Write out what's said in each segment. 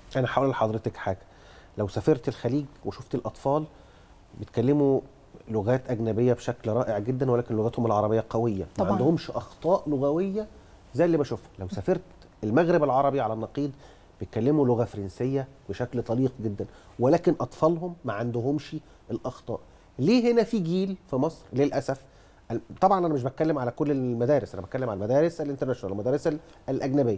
انا هقول لحضرتك حاجه لو سافرت الخليج وشفت الاطفال بيتكلموا لغات اجنبيه بشكل رائع جدا ولكن لغتهم العربيه قويه طبعاً. ما عندهمش اخطاء لغويه زي اللي بشوفها لو سافرت المغرب العربي على النقيض بيتكلموا لغه فرنسيه بشكل طليق جدا ولكن اطفالهم ما عندهمش الاخطاء ليه هنا في جيل في مصر للاسف ال- طبعا انا مش بتكلم على كل المدارس انا بتكلم على المدارس الانترناشونال المدارس ال- الاجنبيه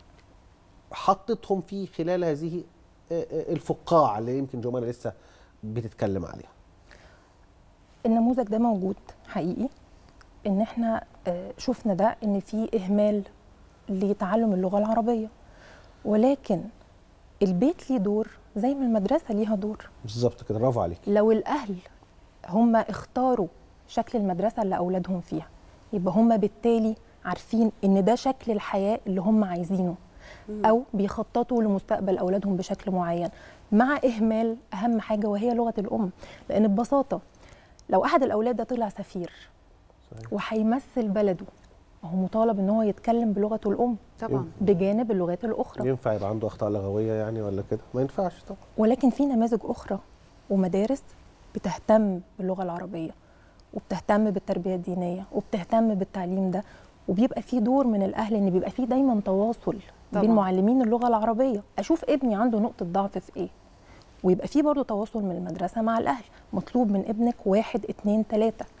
حطتهم في خلال هذه آه، آه، الفقاعه اللي يمكن جمانه لسه بتتكلم عليها النموذج ده موجود حقيقي ان احنا آه، شفنا ده ان في اهمال لتعلم اللغه العربيه ولكن البيت ليه دور زي ما المدرسه ليها دور بالظبط كده برافو عليك لو الاهل هم اختاروا شكل المدرسه اللي اولادهم فيها يبقى هم بالتالي عارفين ان ده شكل الحياه اللي هم عايزينه او بيخططوا لمستقبل اولادهم بشكل معين مع اهمال اهم حاجه وهي لغه الام لان ببساطه لو احد الاولاد ده طلع سفير صحيح. وهيمثل بلده هو مطالب ان هو يتكلم بلغته الام طبعا بجانب اللغات الاخرى ينفع يبقى عنده اخطاء لغويه يعني ولا كده ما ينفعش طبعا ولكن في نماذج اخرى ومدارس بتهتم باللغه العربيه وبتهتم بالتربيه الدينيه وبتهتم بالتعليم ده وبيبقى في دور من الاهل ان بيبقى في دايما تواصل طبعاً. بين معلمين اللغه العربيه اشوف ابني عنده نقطه ضعف في ايه ويبقى في برضه تواصل من المدرسه مع الاهل مطلوب من ابنك واحد اتنين تلاته